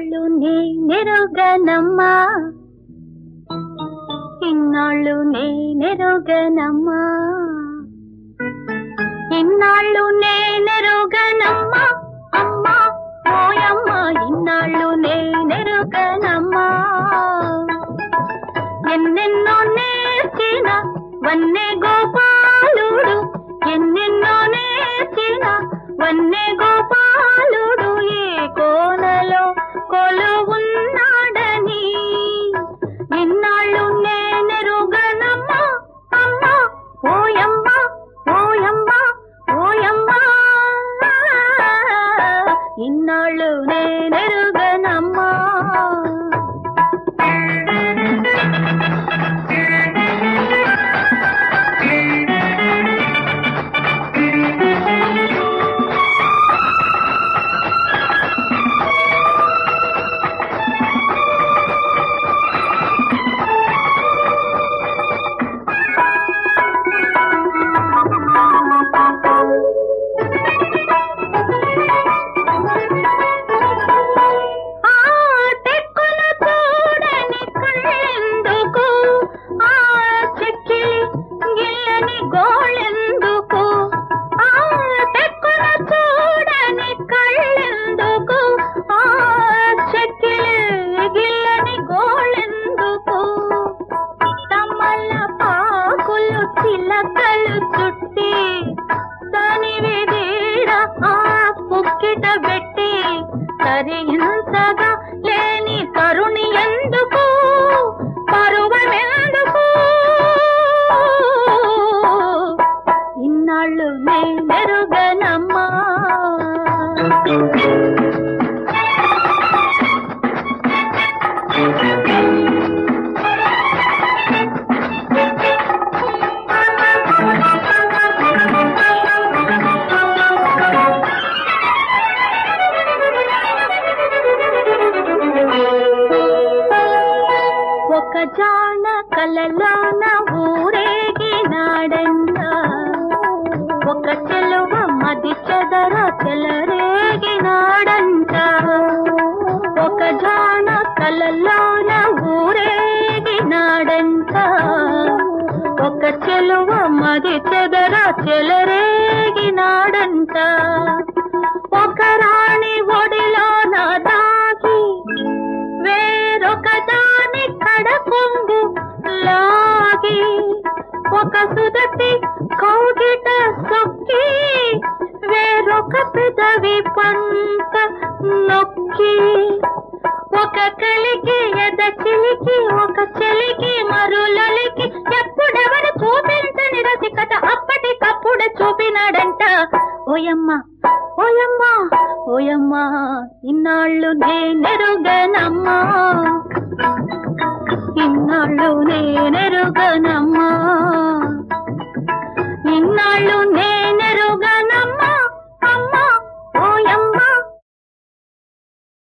ఇన్నాళ్ళు నేనెరుగనమ్మా ఇన్నాళ్ళు నేనెరుగనమ్మా ఇన్నాళ్ళు నేనెరుగనమ్మా అమ్మా ఓయమ్మ ఇన్నాళ్ళు నేనెరుగనమ్మా ఎన్నెన్నో నేర్చిన వన్నె గోపాలుడు ఎన్నెన్నో నేర్చిన వన్నె గోపాలుడు ఏ కోనలో కొలువున్నాడని ఇన్నాళ్ళు నేనెరుగనమ్మా అమ్మా ఓయమ్మ ఓయమ్మ ఓయమ్మ ఇన్నాళ్ళు నేనెరుగనమ్మా ఆ తెక్కులు చూడని కళ్ళెందుకు ఆ చెక్కిలి గిల్లని గోళెందుకు ఆ తెక్కులు చూడని కళ్ళెందుకు ఆ చెక్కిలి గిల్లని గోళెందుకు తమ్మల పాకులు చిలకలు చుట్టి దాని విడీడ ఆ పుక్కిట పెట్టి తరించగా లేని తరుణి ఎందుకు పరువమెందుకు ఇన్నాళ్ళు నేనెరుగనమ్మా ఒక జాన కలలోన ఊరేగినాడంట ఒక చెలువ మది చెదర చెలరేగినాడంట ఒక జాన కలలోన ఊరేగినాడంట ఒక చెలువ మది చెదర చెలరేగినాడంట ఒక రాణి ఒడిలోన దాగి వేరొక దాని కడకొంగు లాగి ఒక సుదతి కౌగిట సొక్కి వేరొక పెదవి పంట నొక్కి ఒక కలికి ఎద చిలికి ఒక చెలికి మరులలికి ఎప్పుడెవరు చూపించని రసికత అప్పటికప్పుడు చూపినాడంట ఓయమ్మ ఓయమ్మ ఓయమ్మ ఇన్నాళ్ళు నేనెరుగనమ్మా ఇన్నాళ్ళు నేనెరుగనమ్మా ఇన్నాళ్ళు నే